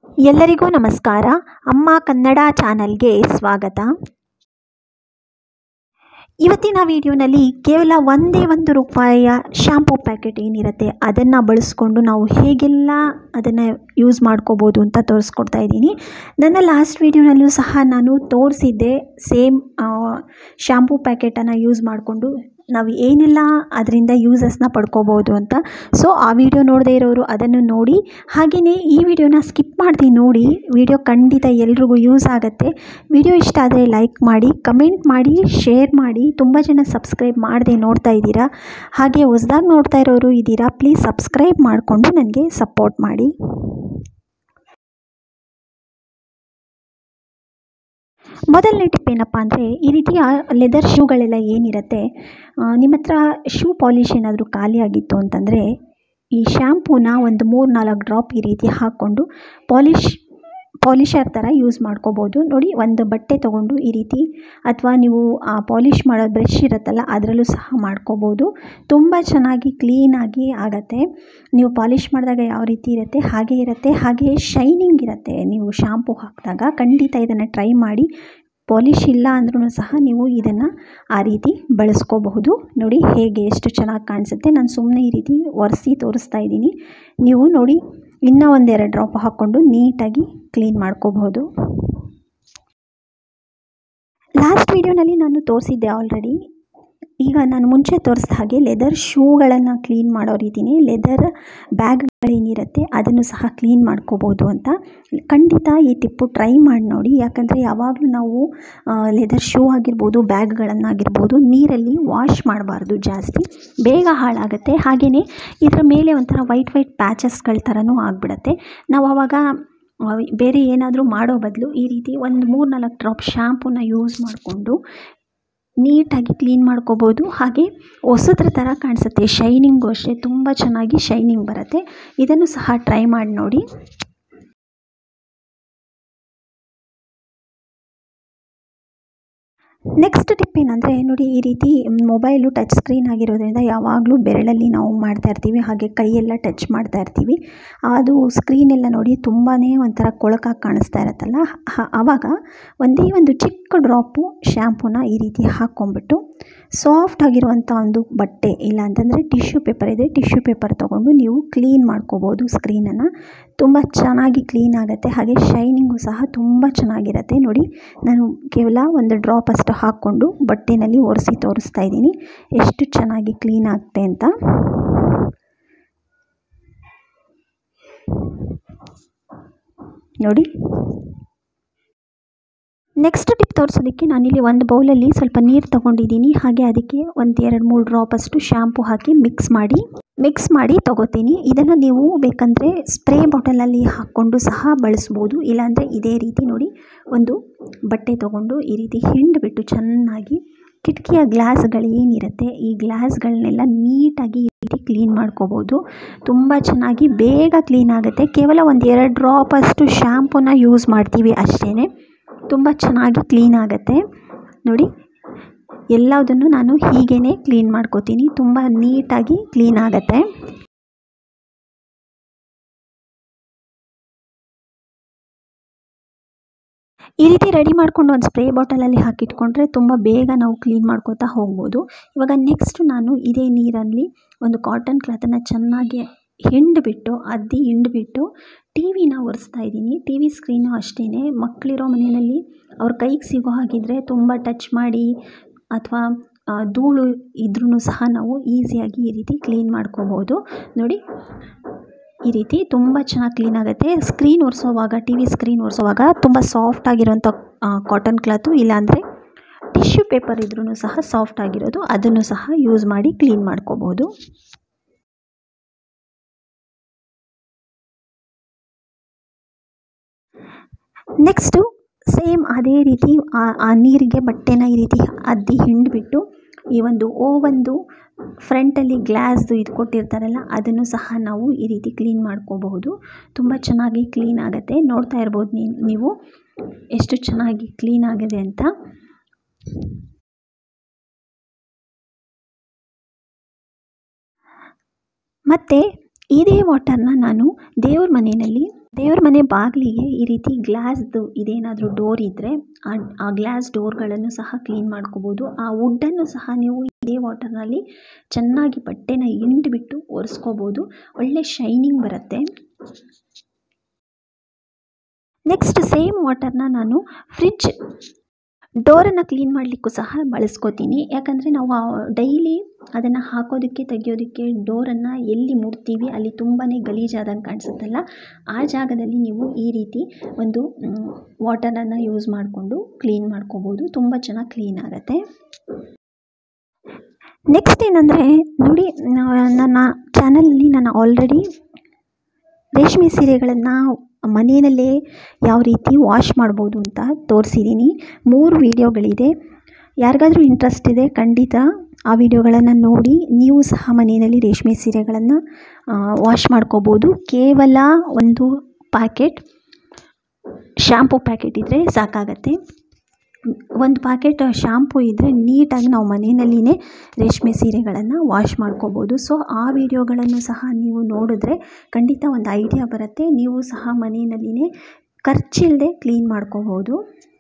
ಎಲ್ಲರಿಗೂ ನಮಸ್ಕಾರ ಅಮ್ಮ ಕನ್ನಡ ಚಾನಲ್ಗೆ ಸ್ವಾಗತ ಇವತ್ತಿನ ವಿಡಿಯೋನಲ್ಲಿ ಕೇವಲ ಒಂದೇ ಒಂದು ರೂಪಾಯಿಯ ಶ್ಯಾಂಪೂ ಪ್ಯಾಕೆಟ್ ಏನಿರುತ್ತೆ ಅದನ್ನು ಬಳಸ್ಕೊಂಡು ನಾವು ಹೇಗೆಲ್ಲ ಅದನ್ನು ಯೂಸ್ ಮಾಡ್ಕೋಬೋದು ಅಂತ ತೋರಿಸ್ಕೊಡ್ತಾ ಇದ್ದೀನಿ ನನ್ನ ಲಾಸ್ಟ್ ವಿಡಿಯೋನಲ್ಲೂ ಸಹ ನಾನು ತೋರಿಸಿದ್ದೆ ಸೇಮ್ ಶ್ಯಾಂಪೂ ಪ್ಯಾಕೆಟನ್ನು ಯೂಸ್ ಮಾಡಿಕೊಂಡು ನಾವು ಏನೆಲ್ಲ ಅದರಿಂದ ಯೂಸಸ್ನ ಪಡ್ಕೋಬೋದು ಅಂತ ಸೊ ಆ ವಿಡಿಯೋ ನೋಡದೇ ಇರೋರು ಅದನ್ನು ನೋಡಿ ಹಾಗೆಯೇ ಈ ವಿಡಿಯೋನ ಸ್ಕಿಪ್ ಮಾಡ್ದೆ ನೋಡಿ ವಿಡಿಯೋ ಖಂಡಿತ ಎಲ್ರಿಗೂ ಯೂಸ್ ಆಗುತ್ತೆ ವಿಡಿಯೋ ಇಷ್ಟ ಆದರೆ ಲೈಕ್ ಮಾಡಿ ಕಮೆಂಟ್ ಮಾಡಿ ಶೇರ್ ಮಾಡಿ ತುಂಬ ಜನ ಸಬ್ಸ್ಕ್ರೈಬ್ ಮಾಡದೆ ನೋಡ್ತಾ ಇದ್ದೀರಾ ಹಾಗೆ ಹೊಸ್ದಾಗಿ ನೋಡ್ತಾ ಇರೋರು ಇದ್ದೀರಾ ಪ್ಲೀಸ್ ಸಬ್ಸ್ಕ್ರೈಬ್ ಮಾಡಿಕೊಂಡು ನನಗೆ ಸಪೋರ್ಟ್ ಮಾಡಿ ಮೊದಲನೇ ಟಿಪ್ ಏನಪ್ಪ ಅಂದರೆ ಈ ರೀತಿಯ ಲೆದರ್ ಶೂಗಳೆಲ್ಲ ಏನಿರುತ್ತೆ ನಿಮ್ಮ ಹತ್ರ ಶೂ ಪಾಲಿಶ್ ಏನಾದರೂ ಖಾಲಿಯಾಗಿತ್ತು ಅಂತಂದರೆ ಈ ಶ್ಯಾಂಪೂನ ಒಂದು ಮೂರು ನಾಲ್ಕು ಡ್ರಾಪ್ ಈ ರೀತಿ ಹಾಕ್ಕೊಂಡು ಪಾಲಿಶ್ ಪಾಲಿಷರ್ ಥರ ಯೂಸ್ ಮಾಡ್ಕೋಬೋದು ನೋಡಿ ಒಂದು ಬಟ್ಟೆ ತೊಗೊಂಡು ಈ ರೀತಿ ಅಥವಾ ನೀವು ಆ ಪಾಲಿಷ್ ಮಾಡೋ ಬ್ರಷ್ ಇರುತ್ತಲ್ಲ ಅದರಲ್ಲೂ ಸಹ ಮಾಡ್ಕೋಬೋದು ತುಂಬ ಚೆನ್ನಾಗಿ ಕ್ಲೀನಾಗಿ ಆಗುತ್ತೆ ನೀವು ಪಾಲಿಷ್ ಮಾಡಿದಾಗ ಯಾವ ರೀತಿ ಇರುತ್ತೆ ಹಾಗೆ ಇರುತ್ತೆ ಹಾಗೆ ಶೈನಿಂಗ್ ಇರುತ್ತೆ ನೀವು ಶಾಂಪೂ ಹಾಕಿದಾಗ ಖಂಡಿತ ಇದನ್ನು ಟ್ರೈ ಮಾಡಿ ಪಾಲಿಷ್ ಇಲ್ಲ ಅಂದ್ರೂ ಸಹ ನೀವು ಇದನ್ನು ಆ ರೀತಿ ಬಳಸ್ಕೋಬಹುದು ನೋಡಿ ಹೇಗೆ ಎಷ್ಟು ಚೆನ್ನಾಗಿ ಕಾಣಿಸುತ್ತೆ ನಾನು ಸುಮ್ಮನೆ ಈ ರೀತಿ ಒರೆಸಿ ತೋರಿಸ್ತಾ ಇದ್ದೀನಿ ನೀವು ನೋಡಿ ಇನ್ನೂ ಒಂದೆರಡು ಡ್ರಾಪ್ ಹಾಕ್ಕೊಂಡು ನೀಟಾಗಿ ಕ್ಲೀನ್ ಮಾಡ್ಕೋಬಹುದು ಲಾಸ್ಟ್ ವಿಡಿಯೋನಲ್ಲಿ ನಾನು ತೋರಿಸಿದ್ದೆ ಆಲ್ರೆಡಿ ಈಗ ನಾನು ಮುಂಚೆ ತೋರಿಸಿದ ಹಾಗೆ ಲೆದರ್ ಶೂಗಳನ್ನು ಕ್ಲೀನ್ ಮಾಡೋ ರೀತಿಯೇ ಲೆದರ್ ಬ್ಯಾಗ್ಗಳೇನಿರುತ್ತೆ ಅದನ್ನು ಸಹ ಕ್ಲೀನ್ ಮಾಡ್ಕೋಬೋದು ಅಂತ ಖಂಡಿತ ಈ ಟಿಪ್ಪು ಟ್ರೈ ಮಾಡಿ ನೋಡಿ ಯಾಕಂದರೆ ಯಾವಾಗಲೂ ನಾವು ಲೆದರ್ ಶೂ ಆಗಿರ್ಬೋದು ಬ್ಯಾಗ್ಗಳನ್ನಾಗಿರ್ಬೋದು ನೀರಲ್ಲಿ ವಾಶ್ ಮಾಡಬಾರ್ದು ಜಾಸ್ತಿ ಬೇಗ ಹಾಳಾಗುತ್ತೆ ಹಾಗೆಯೇ ಇದರ ಮೇಲೆ ಒಂಥರ ವೈಟ್ ವೈಟ್ ಪ್ಯಾಚಸ್ಗಳ ಥರನೂ ಆಗಿಬಿಡತ್ತೆ ನಾವು ಆವಾಗ ಬೇರೆ ಏನಾದರೂ ಮಾಡೋ ಬದಲು ಈ ರೀತಿ ಒಂದು ಮೂರು ನಾಲ್ಕು ಡ್ರಾಪ್ ಶ್ಯಾಂಪೂನ ಯೂಸ್ ಮಾಡಿಕೊಂಡು ನೀಟಾಗಿ ಕ್ಲೀನ್ ಮಾಡ್ಕೋಬೋದು ಹಾಗೆ ಹೊಸದ್ರ ಥರ ಕಾಣಿಸುತ್ತೆ ಶೈನಿಂಗು ಅಷ್ಟೇ ತುಂಬ ಚೆನ್ನಾಗಿ ಶೈನಿಂಗ್ ಬರುತ್ತೆ ಇದನ್ನು ಸಹ ಟ್ರೈ ಮಾಡಿ ನೋಡಿ ನೆಕ್ಸ್ಟ್ ಟಿಪ್ ಏನಂದರೆ ನೋಡಿ ಈ ರೀತಿ ಮೊಬೈಲು ಟಚ್ ಸ್ಕ್ರೀನ್ ಆಗಿರೋದ್ರಿಂದ ಯಾವಾಗಲೂ ಬೆರಳಲ್ಲಿ ನಾವು ಮಾಡ್ತಾ ಇರ್ತೀವಿ ಹಾಗೆ ಕೈಯೆಲ್ಲ ಟಚ್ ಮಾಡ್ತಾ ಇರ್ತೀವಿ ಅದು ಸ್ಕ್ರೀನ್ ಎಲ್ಲ ನೋಡಿ ತುಂಬಾ ಒಂಥರ ಕೊಳಕಾಗಿ ಕಾಣಿಸ್ತಾ ಇರುತ್ತಲ್ಲ ಆವಾಗ ಒಂದೇ ಒಂದು ಚಿಕ್ಕ ಡ್ರಾಪು ಶ್ಯಾಂಪೂನ ಈ ರೀತಿ ಹಾಕ್ಕೊಂಬಿಟ್ಟು ಸಾಫ್ಟ್ ಆಗಿರುವಂಥ ಒಂದು ಬಟ್ಟೆ ಇಲ್ಲ ಅಂತಂದರೆ ಟಿಶ್ಯೂ ಪೇಪರ್ ಇದೆ ಟಿಶ್ಯೂ ಪೇಪರ್ ತೊಗೊಂಡು ನೀವು ಕ್ಲೀನ್ ಮಾಡ್ಕೋಬೋದು ಸ್ಕ್ರೀನನ್ನು ತುಂಬ ಚೆನ್ನಾಗಿ ಕ್ಲೀನ್ ಆಗುತ್ತೆ ಹಾಗೆ ಶೈನಿಂಗು ಸಹ ತುಂಬ ಚೆನ್ನಾಗಿರುತ್ತೆ ನೋಡಿ ನಾನು ಕೇವಲ ಒಂದು ಡ್ರಾಪ್ ಅಷ್ಟು ಹಾಕ್ಕೊಂಡು ಬಟ್ಟೆನಲ್ಲಿ ಒರೆಸಿ ತೋರಿಸ್ತಾ ಇದ್ದೀನಿ ಎಷ್ಟು ಚೆನ್ನಾಗಿ ಕ್ಲೀನ್ ಆಗುತ್ತೆ ಅಂತ ನೋಡಿ ನೆಕ್ಸ್ಟ್ ಟಿಪ್ ತೋರಿಸೋದಕ್ಕೆ ನಾನಿಲ್ಲಿ ಒಂದು ಬೌಲಲ್ಲಿ ಸ್ವಲ್ಪ ನೀರು ತೊಗೊಂಡಿದ್ದೀನಿ ಹಾಗೆ ಅದಕ್ಕೆ ಒಂದು ಎರಡು ಮೂರು ಡ್ರಾಪ್ ಅಷ್ಟು ಶ್ಯಾಂಪು ಹಾಕಿ ಮಿಕ್ಸ್ ಮಾಡಿ ಮಿಕ್ಸ್ ಮಾಡಿ ತೊಗೋತೀನಿ ಇದನ್ನು ನೀವು ಬೇಕಂದರೆ ಸ್ಪ್ರೇ ಬಾಟಲಲ್ಲಿ ಹಾಕ್ಕೊಂಡು ಸಹ ಬಳಸ್ಬೋದು ಇಲ್ಲಾಂದರೆ ಇದೇ ರೀತಿ ನೋಡಿ ಒಂದು ಬಟ್ಟೆ ತೊಗೊಂಡು ಈ ರೀತಿ ಹಿಂಡ್ಬಿಟ್ಟು ಚೆನ್ನಾಗಿ ಕಿಟಕಿಯ ಗ್ಲಾಸ್ಗಳು ಏನಿರುತ್ತೆ ಈ ಗ್ಲಾಸ್ಗಳನ್ನೆಲ್ಲ ನೀಟಾಗಿ ಈ ರೀತಿ ಕ್ಲೀನ್ ಮಾಡ್ಕೋಬೋದು ತುಂಬ ಚೆನ್ನಾಗಿ ಬೇಗ ಕ್ಲೀನ್ ಆಗುತ್ತೆ ಕೇವಲ ಒಂದು ಎರಡು ಡ್ರಾಪ್ ಅಷ್ಟು ಶ್ಯಾಂಪೂನ ಯೂಸ್ ಮಾಡ್ತೀವಿ ಅಷ್ಟೇ ತುಂಬ ಚೆನ್ನಾಗಿ ಕ್ಲೀನ್ ಆಗುತ್ತೆ ನೋಡಿ ಎಲ್ಲದನ್ನು ನಾನು ಹೀಗೇ ಕ್ಲೀನ್ ಮಾಡ್ಕೋತೀನಿ ತುಂಬ ನೀಟಾಗಿ ಕ್ಲೀನ್ ಆಗುತ್ತೆ ಈ ರೀತಿ ರೆಡಿ ಮಾಡಿಕೊಂಡು ಒಂದು ಸ್ಪ್ರೇ ಬಾಟಲಲ್ಲಿ ಹಾಕಿಟ್ಕೊಂಡ್ರೆ ತುಂಬ ಬೇಗ ನಾವು ಕ್ಲೀನ್ ಮಾಡ್ಕೋತಾ ಹೋಗ್ಬೋದು ಇವಾಗ ನೆಕ್ಸ್ಟ್ ನಾನು ಇದೇ ನೀರಲ್ಲಿ ಒಂದು ಕಾಟನ್ ಕ್ಲಾತನ್ನು ಚೆನ್ನಾಗಿ ಹಿಂಡ್ಬಿಟ್ಟು ಅದ್ದಿ ಹಿಂಡ್ಬಿಟ್ಟು ಟಿ ವಿನ ಒರೆಸ್ತಾ ಇದ್ದೀನಿ ಟಿ ವಿ ಸ್ಕ್ರೀನು ಅಷ್ಟೇ ಮಕ್ಕಳಿರೋ ಮನೆಯಲ್ಲಿ ಅವ್ರ ಕೈಗೆ ಸಿಗೋ ಹಾಗಿದ್ರೆ ತುಂಬ ಟಚ್ ಮಾಡಿ ಅಥವಾ ಧೂಳು ಇದ್ರೂ ಸಹ ನಾವು ಈಸಿಯಾಗಿ ಈ ರೀತಿ ಕ್ಲೀನ್ ಮಾಡ್ಕೋಬೋದು ನೋಡಿ ಈ ರೀತಿ ತುಂಬ ಚೆನ್ನಾಗಿ ಕ್ಲೀನ್ ಆಗುತ್ತೆ ಸ್ಕ್ರೀನ್ ಒರೆಸೋವಾಗ ಟಿ ವಿ ಸ್ಕ್ರೀನ್ ಒರೆಸೋವಾಗ ತುಂಬ ಸಾಫ್ಟ್ ಆಗಿರೋಂಥ ಕಾಟನ್ ಕ್ಲಾತು ಇಲ್ಲಾಂದರೆ ಟಿಶ್ಯೂ ಪೇಪರ್ ಇದ್ರೂ ಸಹ ಸಾಫ್ಟ್ ಆಗಿರೋದು ಅದನ್ನು ಸಹ ಯೂಸ್ ಮಾಡಿ ಕ್ಲೀನ್ ಮಾಡ್ಕೋಬೋದು ನೆಕ್ಸ್ಟು ಸೇಮ್ ಅದೇ ರೀತಿ ಆ ನೀರಿಗೆ ಬಟ್ಟೆನ ಈ ರೀತಿ ಅದ್ದಿ ಹಿಂಡ್ಬಿಟ್ಟು ಈ ಒಂದು ಓವನ್ದು ಫ್ರಂಟಲ್ಲಿ ಗ್ಲಾಸ್ದು ಇದು ಕೊಟ್ಟಿರ್ತಾರಲ್ಲ ಅದನ್ನು ಸಹ ನಾವು ಈ ರೀತಿ ಕ್ಲೀನ್ ಮಾಡ್ಕೋಬಹುದು ತುಂಬ ಚೆನ್ನಾಗಿ ಕ್ಲೀನ್ ಆಗುತ್ತೆ ನೋಡ್ತಾ ಇರ್ಬೋದು ನೀವು ಎಷ್ಟು ಚೆನ್ನಾಗಿ ಕ್ಲೀನ್ ಆಗಿದೆ ಅಂತ ಮತ್ತು ಇದೇ ವಾಟರ್ನ ನಾನು ದೇವ್ರ ಮನೆಯಲ್ಲಿ ದೇವ್ರ ಮನೆ ಬಾಗಿಲಿಗೆ ಈ ರೀತಿ ಗ್ಲಾಸ್ದು ಇದೇನಾದರೂ ಡೋರ್ ಇದ್ದರೆ ಆ ಆ ಗ್ಲಾಸ್ ಡೋರ್ಗಳನ್ನು ಸಹ ಕ್ಲೀನ್ ಮಾಡ್ಕೋಬೋದು ಆ ವುಡ್ಡನ್ನು ಸಹ ನೀವು ಇದೇ ವಾಟರ್ನಲ್ಲಿ ಚೆನ್ನಾಗಿ ಬಟ್ಟೆನ ಹಿಂಡ್ಬಿಟ್ಟು ಒರೆಸ್ಕೋಬೋದು ಒಳ್ಳೆ ಶೈನಿಂಗ್ ಬರುತ್ತೆ ನೆಕ್ಸ್ಟ್ ಸೇಮ್ ವಾಟರ್ನ ನಾನು ಫ್ರಿಡ್ಜ್ ಡೋರನ್ನು ಕ್ಲೀನ್ ಮಾಡಲಿಕ್ಕೂ ಸಹ ಬಳಸ್ಕೋತೀನಿ ಯಾಕಂದರೆ ನಾವು ಡೈಲಿ ಅದನ್ನು ಹಾಕೋದಕ್ಕೆ ತೆಗಿಯೋದಕ್ಕೆ ಡೋರನ್ನು ಎಲ್ಲಿ ಮುಡ್ತೀವಿ ಅಲ್ಲಿ ತುಂಬಾ ಗಲೀಜಾದಂಗೆ ಕಾಣಿಸುತ್ತಲ್ಲ ಆ ಜಾಗದಲ್ಲಿ ನೀವು ಈ ರೀತಿ ಒಂದು ವಾಟರನ್ನು ಯೂಸ್ ಮಾಡಿಕೊಂಡು ಕ್ಲೀನ್ ಮಾಡ್ಕೋಬೋದು ತುಂಬ ಚೆನ್ನಾಗಿ ಕ್ಲೀನ್ ಆಗುತ್ತೆ ನೆಕ್ಸ್ಟ್ ಏನಂದರೆ ನೋಡಿ ನನ್ನ ಚಾನಲಲ್ಲಿ ನಾನು ಆಲ್ರೆಡಿ ರೇಷ್ಮೆ ಸೀರೆಗಳನ್ನು ಮನೆಯಲ್ಲೇ ಯಾವ ರೀತಿ ವಾಶ್ ಮಾಡ್ಬೋದು ಅಂತ ತೋರಿಸಿದ್ದೀನಿ ಮೂರು ವೀಡಿಯೋಗಳಿದೆ ಯಾರಿಗಾದ್ರೂ ಇಂಟ್ರೆಸ್ಟ್ ಇದೆ ಖಂಡಿತ ಆ ವಿಡಿಯೋಗಳನ್ನು ನೋಡಿ ನೀವು ಸಹ ಮನೆಯಲ್ಲಿ ರೇಷ್ಮೆ ಸೀರೆಗಳನ್ನು ವಾಶ್ ಮಾಡ್ಕೋಬೋದು ಕೇವಲ ಒಂದು ಪ್ಯಾಕೆಟ್ ಶ್ಯಾಂಪು ಪ್ಯಾಕೆಟ್ ಇದ್ದರೆ ಸಾಕಾಗತ್ತೆ ಒಂದು ಪ್ಯಾಕೆಟ್ ಶ್ಯಾಂಪು ಇದ್ದರೆ ನೀಟಾಗಿ ನಾವು ಮನೆಯಲ್ಲಿನೇ ರೇಷ್ಮೆ ಸೀರೆಗಳನ್ನು ವಾಶ್ ಮಾಡ್ಕೋಬೋದು ಸೊ ಆ ವಿಡಿಯೋಗಳನ್ನು ಸಹ ನೀವು ನೋಡಿದ್ರೆ ಖಂಡಿತ ಒಂದು ಐಡಿಯಾ ಬರುತ್ತೆ ನೀವು ಸಹ ಮನೆಯಲ್ಲಿನೇ ಖರ್ಚಿಲ್ಲದೆ ಕ್ಲೀನ್ ಮಾಡ್ಕೋಬೋದು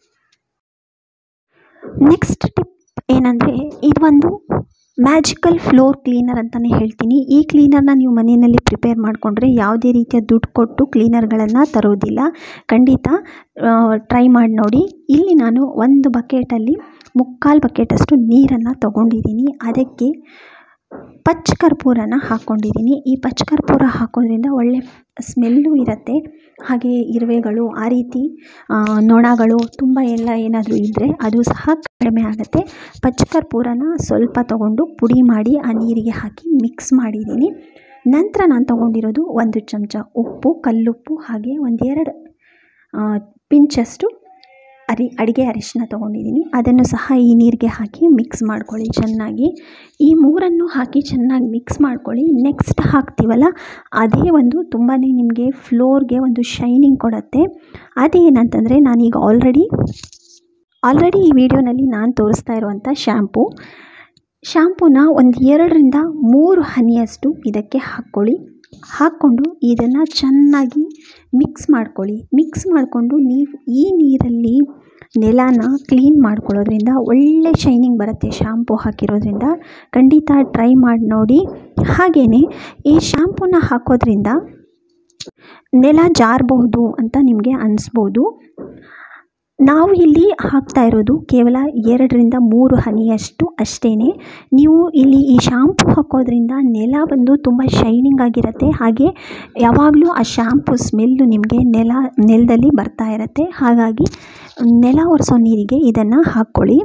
ನೆಕ್ಸ್ಟ್ ಟಿಪ್ ಏನಂದರೆ ಇದೊಂದು ಮ್ಯಾಜಿಕಲ್ ಫ್ಲೋರ್ ಕ್ಲೀನರ್ ಅಂತಲೇ ಹೇಳ್ತೀನಿ ಈ ಕ್ಲೀನರ್ನ ನೀವು ಮನೆಯಲ್ಲಿ ಪ್ರಿಪೇರ್ ಮಾಡಿಕೊಂಡ್ರೆ ಯಾವುದೇ ರೀತಿಯ ದುಡ್ಡು ಕೊಟ್ಟು ಕ್ಲೀನರ್ಗಳನ್ನು ತರೋದಿಲ್ಲ ಖಂಡಿತ ಟ್ರೈ ಮಾಡಿ ನೋಡಿ ಇಲ್ಲಿ ನಾನು ಒಂದು ಬಕೆಟಲ್ಲಿ ಮುಕ್ಕಾಲು ಬಕೆಟಷ್ಟು ನೀರನ್ನು ತಗೊಂಡಿದ್ದೀನಿ ಅದಕ್ಕೆ ಪಚ್ಚ ಕರ್ಪೂರನ ಹಾಕ್ಕೊಂಡಿದ್ದೀನಿ ಈ ಪಚ್ಚ ಕರ್ಪೂರ ಹಾಕೋದ್ರಿಂದ ಒಳ್ಳೆ ಸ್ಮೆಲ್ಲು ಇರುತ್ತೆ ಹಾಗೆ ಇರುವೆಗಳು ಆ ರೀತಿ ನೊಣಗಳು ತುಂಬ ಎಲ್ಲ ಏನಾದರೂ ಇದ್ದರೆ ಅದು ಸಹ ಕಡಿಮೆ ಆಗುತ್ತೆ ಪಚ್ಚ ಕರ್ಪೂರನ ಸ್ವಲ್ಪ ತಗೊಂಡು ಪುಡಿ ಮಾಡಿ ಆ ನೀರಿಗೆ ಹಾಕಿ ಮಿಕ್ಸ್ ಮಾಡಿದ್ದೀನಿ ನಂತರ ನಾನು ತೊಗೊಂಡಿರೋದು ಒಂದು ಚಮಚ ಉಪ್ಪು ಕಲ್ಲುಪ್ಪು ಹಾಗೆ ಒಂದೆರಡು ಪಿಂಚಷ್ಟು ಅರಿ ಅಡುಗೆ ಅರಿಶಿನ ತೊಗೊಂಡಿದ್ದೀನಿ ಅದನ್ನು ಸಹ ಈ ನೀರಿಗೆ ಹಾಕಿ ಮಿಕ್ಸ್ ಮಾಡ್ಕೊಳ್ಳಿ ಚೆನ್ನಾಗಿ ಈ ಮೂರನ್ನು ಹಾಕಿ ಚೆನ್ನಾಗಿ ಮಿಕ್ಸ್ ಮಾಡ್ಕೊಳ್ಳಿ ನೆಕ್ಸ್ಟ್ ಹಾಕ್ತೀವಲ್ಲ ಅದೇ ಒಂದು ತುಂಬಾ ನಿಮಗೆ ಫ್ಲೋರ್ಗೆ ಒಂದು ಶೈನಿಂಗ್ ಕೊಡುತ್ತೆ ಅದೇನಂತಂದರೆ ನಾನೀಗ ಆಲ್ರೆಡಿ ಆಲ್ರೆಡಿ ಈ ವಿಡಿಯೋನಲ್ಲಿ ನಾನು ತೋರಿಸ್ತಾ ಇರುವಂಥ ಶ್ಯಾಂಪು ಶ್ಯಾಂಪೂನ ಒಂದು ಎರಡರಿಂದ ಮೂರು ಹನಿಯಷ್ಟು ಇದಕ್ಕೆ ಹಾಕ್ಕೊಳ್ಳಿ ಹಾಕ್ಕೊಂಡು ಇದನ್ನು ಚೆನ್ನಾಗಿ ಮಿಕ್ಸ್ ಮಾಡ್ಕೊಳ್ಳಿ ಮಿಕ್ಸ್ ಮಾಡಿಕೊಂಡು ನೀವು ಈ ನೀರಲ್ಲಿ ನೆಲನ ಕ್ಲೀನ್ ಮಾಡ್ಕೊಳ್ಳೋದ್ರಿಂದ ಒಳ್ಳೆ ಶೈನಿಂಗ್ ಬರುತ್ತೆ ಶ್ಯಾಂಪು ಹಾಕಿರೋದ್ರಿಂದ ಖಂಡಿತ ಟ್ರೈ ಮಾಡಿ ನೋಡಿ ಹಾಗೆಯೇ ಈ ಶ್ಯಾಂಪೂನ ಹಾಕೋದ್ರಿಂದ ನೆಲ ಜಾರಬಹುದು ಅಂತ ನಿಮಗೆ ಅನಿಸ್ಬೋದು ನಾವು ಇಲ್ಲಿ ಹಾಕ್ತಾ ಇರೋದು ಕೇವಲ ಎರಡರಿಂದ ಮೂರು ಹನಿಯಷ್ಟು ಅಷ್ಟೇ ನೀವು ಇಲ್ಲಿ ಈ ಶಾಂಪು ಹಾಕೋದ್ರಿಂದ ನೆಲ ಬಂದು ತುಂಬ ಶೈನಿಂಗ್ ಆಗಿರುತ್ತೆ ಹಾಗೆ ಯಾವಾಗಲೂ ಆ ಶ್ಯಾಂಪು ಸ್ಮೆಲ್ಲು ನಿಮಗೆ ನೆಲ ನೆಲದಲ್ಲಿ ಬರ್ತಾ ಇರುತ್ತೆ ಹಾಗಾಗಿ ನೆಲ ಒರೆಸೋ ನೀರಿಗೆ ಇದನ್ನು ಹಾಕ್ಕೊಳ್ಳಿ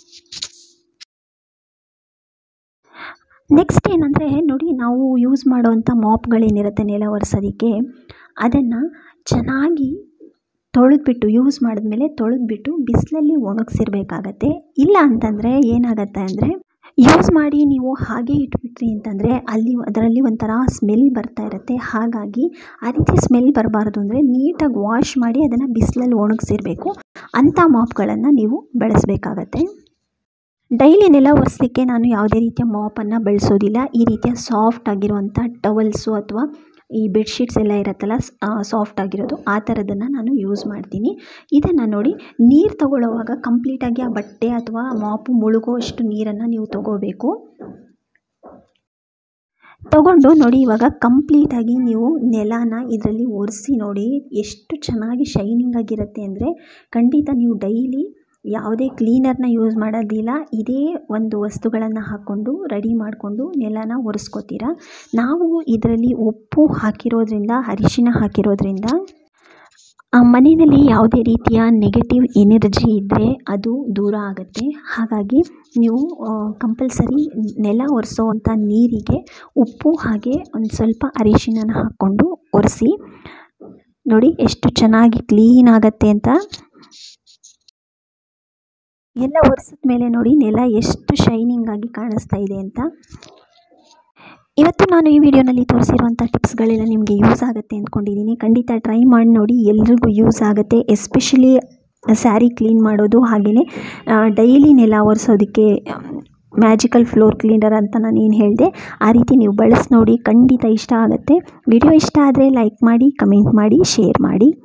ನೆಕ್ಸ್ಟ್ ಏನಂದರೆ ನೋಡಿ ನಾವು ಯೂಸ್ ಮಾಡೋವಂಥ ಮಾಪ್ಗಳೇನಿರುತ್ತೆ ನೆಲ ಒರೆಸೋದಕ್ಕೆ ಅದನ್ನು ಚೆನ್ನಾಗಿ ತೊಳೆದ್ಬಿಟ್ಟು ಯೂಸ್ ಮಾಡಿದ್ಮೇಲೆ ತೊಳೆದ್ಬಿಟ್ಟು ಬಿಸಿಲಲ್ಲಿ ಒಣಗಿಸಿರ್ಬೇಕಾಗತ್ತೆ ಇಲ್ಲ ಅಂತಂದರೆ ಏನಾಗತ್ತೆ ಅಂದರೆ ಯೂಸ್ ಮಾಡಿ ನೀವು ಹಾಗೆ ಇಟ್ಬಿಟ್ರಿ ಅಂತಂದರೆ ಅಲ್ಲಿ ಅದರಲ್ಲಿ ಒಂಥರ ಸ್ಮೆಲ್ ಬರ್ತಾ ಇರುತ್ತೆ ಹಾಗಾಗಿ ಆ ರೀತಿ ಸ್ಮೆಲ್ ಬರಬಾರ್ದು ಅಂದರೆ ನೀಟಾಗಿ ವಾಶ್ ಮಾಡಿ ಅದನ್ನು ಬಿಸಿಲಲ್ಲಿ ಒಣಗಿಸಿರ್ಬೇಕು ಅಂಥ ಮಾಪ್ಗಳನ್ನು ನೀವು ಬಳಸಬೇಕಾಗತ್ತೆ ಡೈಲಿ ನೆಲ ಒರೆಸ್ಲಿಕ್ಕೆ ನಾನು ಯಾವುದೇ ರೀತಿಯ ಮಾಪನ್ನು ಬಳಸೋದಿಲ್ಲ ಈ ರೀತಿಯ ಸಾಫ್ಟ್ ಆಗಿರುವಂಥ ಟವಲ್ಸು ಅಥವಾ ಈ ಬೆಡ್ಶೀಟ್ಸ್ ಎಲ್ಲ ಇರುತ್ತಲ್ಲ ಸಾಫ್ಟ್ ಆಗಿರೋದು ಆ ಥರದನ್ನು ನಾನು ಯೂಸ್ ಮಾಡ್ತೀನಿ ಇದನ್ನು ನೋಡಿ ನೀರು ತಗೊಳ್ಳೋವಾಗ ಕಂಪ್ಲೀಟಾಗಿ ಆ ಬಟ್ಟೆ ಅಥವಾ ಮಾಪು ಮುಳುಗೋ ಅಷ್ಟು ನೀರನ್ನು ನೀವು ತಗೋಬೇಕು ತಗೊಂಡು ನೋಡಿ ಇವಾಗ ಕಂಪ್ಲೀಟಾಗಿ ನೀವು ನೆಲನ ಇದರಲ್ಲಿ ಒರೆಸಿ ನೋಡಿ ಎಷ್ಟು ಚೆನ್ನಾಗಿ ಶೈನಿಂಗ್ ಆಗಿರುತ್ತೆ ಅಂದರೆ ಖಂಡಿತ ನೀವು ಡೈಲಿ ಯಾವುದೇ ಕ್ಲೀನರ್ನ ಯೂಸ್ ಮಾಡೋದಿಲ್ಲ ಇದೇ ಒಂದು ವಸ್ತುಗಳನ್ನು ಹಾಕ್ಕೊಂಡು ರೆಡಿ ಮಾಡಿಕೊಂಡು ನೆಲನ ಒರೆಸ್ಕೋತೀರ ನಾವು ಇದರಲ್ಲಿ ಉಪ್ಪು ಹಾಕಿರೋದ್ರಿಂದ ಅರಿಶಿನ ಹಾಕಿರೋದ್ರಿಂದ ಆ ಮನೆಯಲ್ಲಿ ಯಾವುದೇ ರೀತಿಯ ನೆಗೆಟಿವ್ ಎನರ್ಜಿ ಇದ್ದರೆ ಅದು ದೂರ ಆಗುತ್ತೆ ಹಾಗಾಗಿ ನೀವು ಕಂಪಲ್ಸರಿ ನೆಲ ಒರೆಸೋವಂಥ ನೀರಿಗೆ ಉಪ್ಪು ಹಾಗೆ ಒಂದು ಸ್ವಲ್ಪ ಅರಿಶಿನ ಹಾಕ್ಕೊಂಡು ಒರೆಸಿ ನೋಡಿ ಎಷ್ಟು ಚೆನ್ನಾಗಿ ಕ್ಲೀನ್ ಆಗುತ್ತೆ ಅಂತ ಎಲ್ಲ ಒರೆಸಿದ ಮೇಲೆ ನೋಡಿ ನೆಲ ಎಷ್ಟು ಶೈನಿಂಗ್ ಆಗಿ ಕಾಣಿಸ್ತಾ ಇದೆ ಅಂತ ಇವತ್ತು ನಾನು ಈ ವಿಡಿಯೋನಲ್ಲಿ ತೋರಿಸಿರುವಂಥ ಟಿಪ್ಸ್ಗಳೆಲ್ಲ ನಿಮಗೆ ಯೂಸ್ ಆಗುತ್ತೆ ಅಂದ್ಕೊಂಡಿದ್ದೀನಿ ಖಂಡಿತ ಟ್ರೈ ಮಾಡಿ ನೋಡಿ ಎಲ್ರಿಗೂ ಯೂಸ್ ಆಗುತ್ತೆ ಎಸ್ಪೆಷಲಿ ಸ್ಯಾರಿ ಕ್ಲೀನ್ ಮಾಡೋದು ಹಾಗೆಯೇ ಡೈಲಿ ನೆಲ ಒರೆಸೋದಕ್ಕೆ ಮ್ಯಾಜಿಕಲ್ ಫ್ಲೋರ್ ಕ್ಲೀನರ್ ಅಂತ ನಾನು ಏನು ಹೇಳಿದೆ ಆ ರೀತಿ ನೀವು ಬಳಸಿ ನೋಡಿ ಖಂಡಿತ ಇಷ್ಟ ಆಗುತ್ತೆ ವಿಡಿಯೋ ಇಷ್ಟ ಆದರೆ ಲೈಕ್ ಮಾಡಿ ಕಮೆಂಟ್ ಮಾಡಿ ಶೇರ್ ಮಾಡಿ